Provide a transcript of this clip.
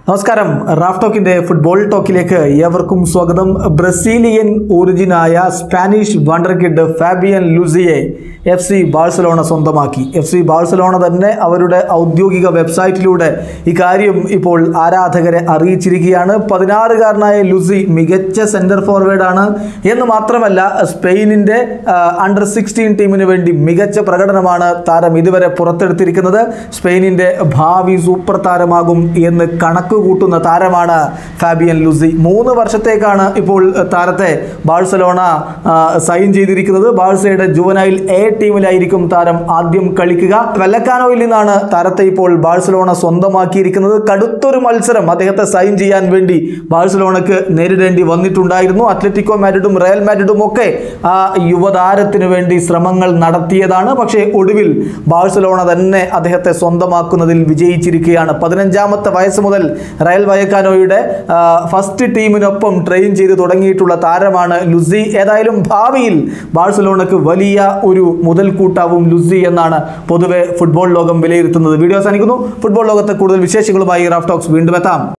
നമസ്കാരം Raf ടോക്കിന്റെ football ടോക്കിലേക്ക് ഏവർക്കും സ്വാഗതം ബ്രസീലിയൻ ഒറിജിനായ സ്പാനിഷ് വണ്ടർ കിഡ് ഫാബിയൻ ലുസിയെ എഫ് സി ബാഴ്സലോണ സ്വന്തമാക്കി എഫ് സി ബാഴ്സലോണ തന്നെ അവരുടെ ഔദ്യോഗിക വെബ്സൈറ്റിലൂടെ ഇക്കാര്യം ഇപ്പോൾ ആരാധകരെ അറിയിച്ചിരിക്കുകയാണ് പതിനാറുകാരനായ ലുസി മികച്ച സെന്റർ ഫോർവേഡാണ് എന്ന് മാത്രമല്ല സ്പെയിനിന്റെ അണ്ടർ സിക്സ്റ്റീൻ ടീമിന് വേണ്ടി മികച്ച പ്രകടനമാണ് താരം ഇതുവരെ പുറത്തെടുത്തിരിക്കുന്നത് സ്പെയിനിന്റെ ഭാവി സൂപ്പർ താരമാകും എന്ന് കണക്ക് കൂട്ടുന്ന താരമാണ് ഫാബിയൻ ലുസി മൂന്ന് വർഷത്തേക്കാണ് ഇപ്പോൾ താരത്തെ ബാഴ്സലോണ ആ, സൈൻ ചെയ്തിരിക്കുന്നത് ബാഴ്സയുടെ ജുവനൈൽ എ ടീമിലായിരിക്കും താരം ആദ്യം കളിക്കുക വെല്ലക്കാനോയിൽ നിന്നാണ് താരത്തെ ഇപ്പോൾ ബാഴ്സലോണ സ്വന്തമാക്കിയിരിക്കുന്നത് കടുത്തൊരു മത്സരം അദ്ദേഹത്തെ സൈൻ ചെയ്യാൻ വേണ്ടി ബാഴ്സലോണക്ക് നേരിടേണ്ടി വന്നിട്ടുണ്ടായിരുന്നു അത്ലറ്റിക്കോ മാഡ്രിഡും റയൽ മാഡ്രിഡും ഒക്കെ ആ യുവതാരത്തിന് വേണ്ടി ശ്രമങ്ങൾ നടത്തിയതാണ് പക്ഷേ ഒടുവിൽ ബാഴ്സലോണ തന്നെ അദ്ദേഹത്തെ സ്വന്തമാക്കുന്നതിൽ വിജയിച്ചിരിക്കുകയാണ് പതിനഞ്ചാമത്തെ വയസ്സ് മുതൽ റയൽ വയക്കാനോയുടെ ആ, ഫസ്റ്റ് ടീമിനൊപ്പം ട്രെയിൻ ചെയ്ത് തുടങ്ങിയിട്ടുള്ള താരമാണ് ലുസി ഏതായാലും ഭാവിയിൽ ബാഴ്സലോണക്ക് വലിയ ഒരു മുതൽക്കൂട്ടാവും ലുസി എന്നാണ് പൊതുവെ ഫുട്ബോൾ ലോകം വിലയിരുത്തുന്നത് വീഡിയോ അവസാനിക്കുന്നു ഫുട്ബോൾ ലോകത്തെ കൂടുതൽ വിശേഷങ്ങളുമായി റാഫ് ടോക്സ് വീണ്ടും എത്താം